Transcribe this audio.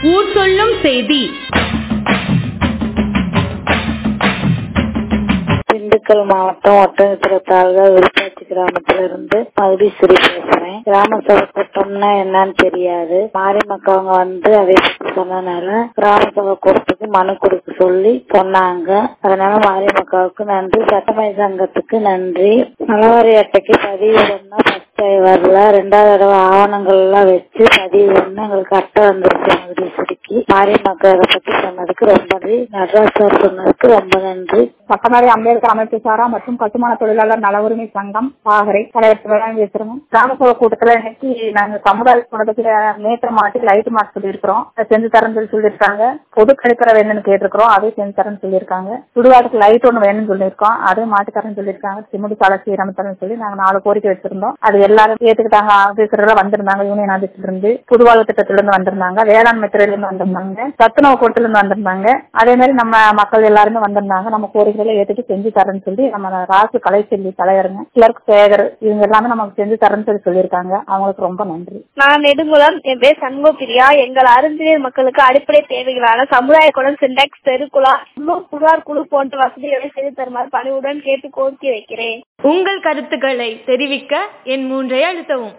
ஊர் சொல்லும் செய்தி திண்டுக்கல் மாவட்டம் ஒட்டன்சிரத்தாழ்க விருப்பாச்சி கிராமத்துல இருந்து மகதீஸ்வரி பேசுறேன் கிராம சபை கூட்டம்னா என்னன்னு தெரியாது மாரி மக்கவங்க வந்து அதை பத்தி சொன்னனால கிராம சபை கூட்டத்துக்கு மனு கொடுக்க சொல்லி சொன்னாங்க அதனால மாரி மக்காவுக்கு நன்றி சட்டமை சங்கத்துக்கு நன்றி நலவாரி அட்டைக்கு பதிவு பண்ணா ஃபர்ஸ்ட் வரல ரெண்டாவது தடவை ஆவணங்கள் எல்லாம் வச்சு பதிவு பண்ண எங்களுக்கு அட்டை வந்துருச்சு மகதீஸ்வரிக்கு மாரி மக்கள் இதை பத்தி சொன்னதுக்கு ரொம்ப நன்றி நடராஜ் சார் சொன்னதுக்கு ரொம்ப நன்றி பட்டமரி அம்பேத்கர் அமைப்பு சாரா மற்றும் கட்டுமான தொழிலாளர் நல உரிமை சங்கம் பாகரை தலைவர் வேளாண் பேசுறோம் கிராம சபை கூட்டத்துல இன்னைக்கு நாங்க சமுதாய கூட்டத்துல மேட்டர் மாட்டி லைட் மாட்ட சொல்லியிருக்கிறோம் அதை செஞ்சு தரேன்னு சொல்லி சொல்லியிருக்காங்க பொது கழிப்பறை வேணும்னு கேட்டிருக்கிறோம் அதையும் செஞ்சு தரேன்னு சொல்லியிருக்காங்க சுடுகாட்டுக்கு லைட் ஒண்ணு வேணும்னு சொல்லியிருக்கோம் அதையும் மாட்டி தரேன்னு சொல்லியிருக்காங்க சிமுடி சாலை சீரமைத்து தரேன்னு சொல்லி நாங்க நாலு கோரிக்கை வச்சிருந்தோம் அது எல்லாரும் ஏத்துக்கிட்டாங்க ஆபீசர்கள் வந்திருந்தாங்க யூனியன் ஆபீஸ்ல இருந்து புதுவாழ்வு திட்டத்துல இருந்து வந்திருந்தாங்க வேளாண்மை துறையில இருந்து வந்திருந்தாங்க சத்துணவு கூட்டத்துல இருந்து வந்திருந்தாங்க அதே மாதிரி நம்ம மக்கள் எல்லாருமே வந்திருந்தாங்க நம்ம கோரிக்கைகளை ஏத்துட்டு செஞ்சு தரேன்னு சொல்லி நம்ம ராசு கலைச்செல்வி தலைவருங்க கிளர்க் சேகர் இவங்க எல்லாமே நமக்கு செஞ்சு தரேன்னு சொல்லி சொல்லியிருக்காங்க அவங்களுக்கு ரொம்ப நன்றி நான் நெடுங்குளம் என் பேர் சண்முகப்பிரியா எங்கள் அருந்தினர் மக்களுக்கு அடிப்படை தேவைகளான சமுதாய குளம் சிண்டாக்ஸ் தெருக்குழா உள்ளூர் புகார் குழு போன்ற வசதிகளை செய்து தருமாறு பணிவுடன் கேட்டு கோரிக்கை வைக்கிறேன் உங்கள் கருத்துக்களை தெரிவிக்க என் மூன்றை அழுத்தவும்